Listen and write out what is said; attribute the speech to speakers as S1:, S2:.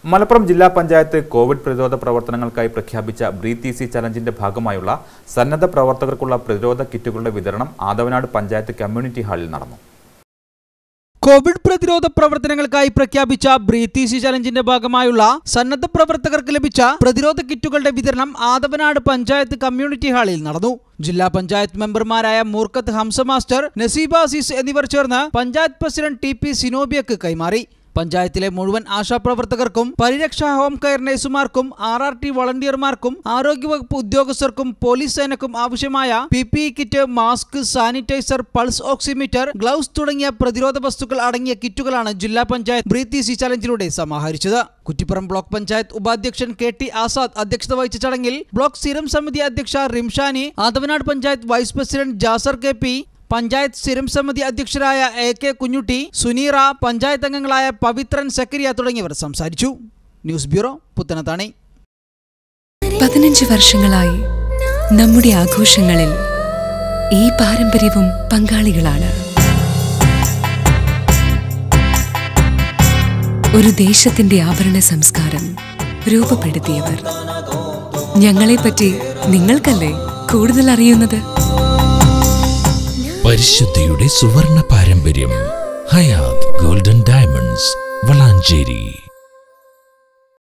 S1: മലപ്പുറം ജില്ലാ പഞ്ചായത്ത് കോവിഡ് പ്രതിരോധ പ്രവർത്തനങ്ങൾക്കായി പ്രഖ്യാപിച്ച ബ്രീത്ത് ഈസി ചലഞ്ചിന്റെ ഭാഗമായുള്ള സന്നദ്ധ പ്രവർത്തകർക്കുള്ള പ്രതിരോധ കിറ്റുകളുടെ വിതരണം ആദവനാട് പഞ്ചായത്ത് കമ്മ്യൂണിറ്റി ഹാളിൽ നടന്നു
S2: കോവിഡ് പ്രതിരോധ പ്രവർത്തനങ്ങൾക്കായി പ്രഖ്യാപിച്ച ബ്രീത്ത് ഈസി ചലഞ്ചിന്റെ ഭാഗമായുള്ള സന്നദ്ധ പ്രവർത്തകർക്ക് ലഭിച്ച പ്രതിരോധ കിറ്റുകളുടെ വിതരണം ആദവനാട് പഞ്ചായത്ത് കമ്മ്യൂണിറ്റി ഹാളിൽ നടന്നു ജില്ലാ പഞ്ചായത്ത് മെമ്പർമാരായ മൂർക്കത്ത് ഹംസ മാസ്റ്റർ നസീബ അസീസ് എന്നിവർ ചേർന്ന് പഞ്ചായത്ത് പ്രസിഡന്റ് ടി പി സിനോബിയക്ക് കൈമാറി പഞ്ചായത്തിലെ മുഴുവൻ ആശാപ്രവർത്തകർക്കും പരിരക്ഷാ ഹോം കെയർ നഴ്സുമാർക്കും ആർ ആർ ടി വളണ്ടിയർമാർക്കും ആരോഗ്യവകുപ്പ് ഉദ്യോഗസ്ഥർക്കും പോലീസ് സേനക്കും ആവശ്യമായ P P E kit mask sanitiser pulse oximeter gloves തുടങ്ങിയ പ്രതിരോധ വസ്തുക്കൾ അടങ്ങിയ കിറ്റുകളാണ് ജില്ലാ പഞ്ചായത്ത് ബ്രീത്ത് ഈസി ചലഞ്ചിലൂടെ സമാഹരിച്ചത് കുറ്റിപ്പുറം ബ്ലോക്ക് പഞ്ചായത്ത് ഉപാധ്യക്ഷൻ കെ ടി ആസാദ് അധ്യക്ഷത വഹിച്ച ചടങ്ങിൽ ബ്ലോക്ക് സ്ഥിരം സമിതി അധ്യക്ഷ Rimshani Athavanad panchayat vice president Jasar K P panchayat സ്ഥിരം സമിതി അധ്യക്ഷരായ എ കെ കുഞ്ഞുട്ടി സുനീറ പഞ്ചായത്ത് അംഗങ്ങളായ പവിത്രൻ സക്കരിയ തുടങ്ങിയവർ സംസാരിച്ചു ന്യൂസ് ബ്യൂറോ പുത്തനത്താണി
S3: പതിനഞ്ച് വർഷങ്ങളായി നമ്മുടെ ആഘോഷങ്ങളിൽ ഈ പാരമ്പര്യവും പങ്കാളികളാണ് ഒരു ദേശത്തിന്റെ ആഭരണ സംസ്കാരം രൂപപ്പെടുത്തിയവർ ഞങ്ങളെപ്പറ്റി നിങ്ങൾക്കല്ലേ കൂടുതൽ അറിയുന്നത്
S4: പരിശുദ്ധിയുടെ സുവർണ പാരമ്പര്യം ഹയാത് ഗോൾഡൻ ഡയമണ്ട്സ് വളാഞ്ചേരി